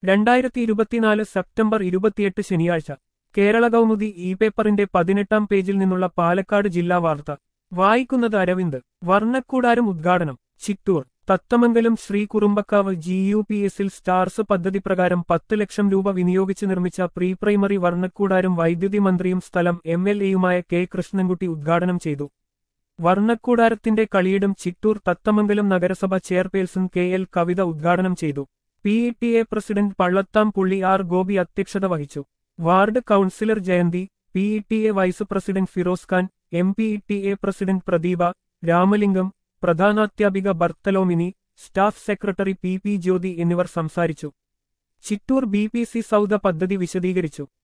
രണ്ടായിരത്തി ഇരുപത്തിനാല് സെപ്റ്റംബർ ഇരുപത്തിയെട്ട് ശനിയാഴ്ച കേരള കൗമുദി ഇ പേപ്പറിന്റെ പതിനെട്ടാം പേജിൽ നിന്നുള്ള പാലക്കാട് ജില്ലാ വാർത്ത വായിക്കുന്നത് അരവിന്ദ് വർണ്ണക്കൂടാരം ഉദ്ഘാടനം Chittur Thathamangalam Shri Kurumbakkavu G U P എസിൽ സ്റ്റാർസ് പദ്ധതി പ്രകാരം പത്ത് ലക്ഷം രൂപ വിനിയോഗിച്ച് നിർമ്മിച്ച പ്രീ പ്രൈമറി വർണ്ണക്കൂടാരം വൈദ്യുതി മന്ത്രിയും സ്ഥലം എം എൽ എയുമായ കെ കൃഷ്ണൻകുട്ടി ഉദ്ഘാടനം ചെയ്തു വർണ്ണക്കൂടാരത്തിന്റെ കളിയിടം ചിറ്റൂർ തത്തമംഗലം നഗരസഭ ചെയർപേഴ്സൺ കെ എൽ കവിത ഉദ്ഘാടനം ചെയ്തു P E T A president Pallathampully R Gopi അധ്യക്ഷത വഹിച്ചു ward councillor Jayanthi P E T A vice president Firoz Khan M P E T A president Pradeepa Ramalingam പ്രധാനാധ്യാപിക Bartholomini staff secretary P P Jyothi എന്നിവർ സംസാരിച്ചു Chittur B P C Sauda പദ്ധതി വിശദീകരിച്ചു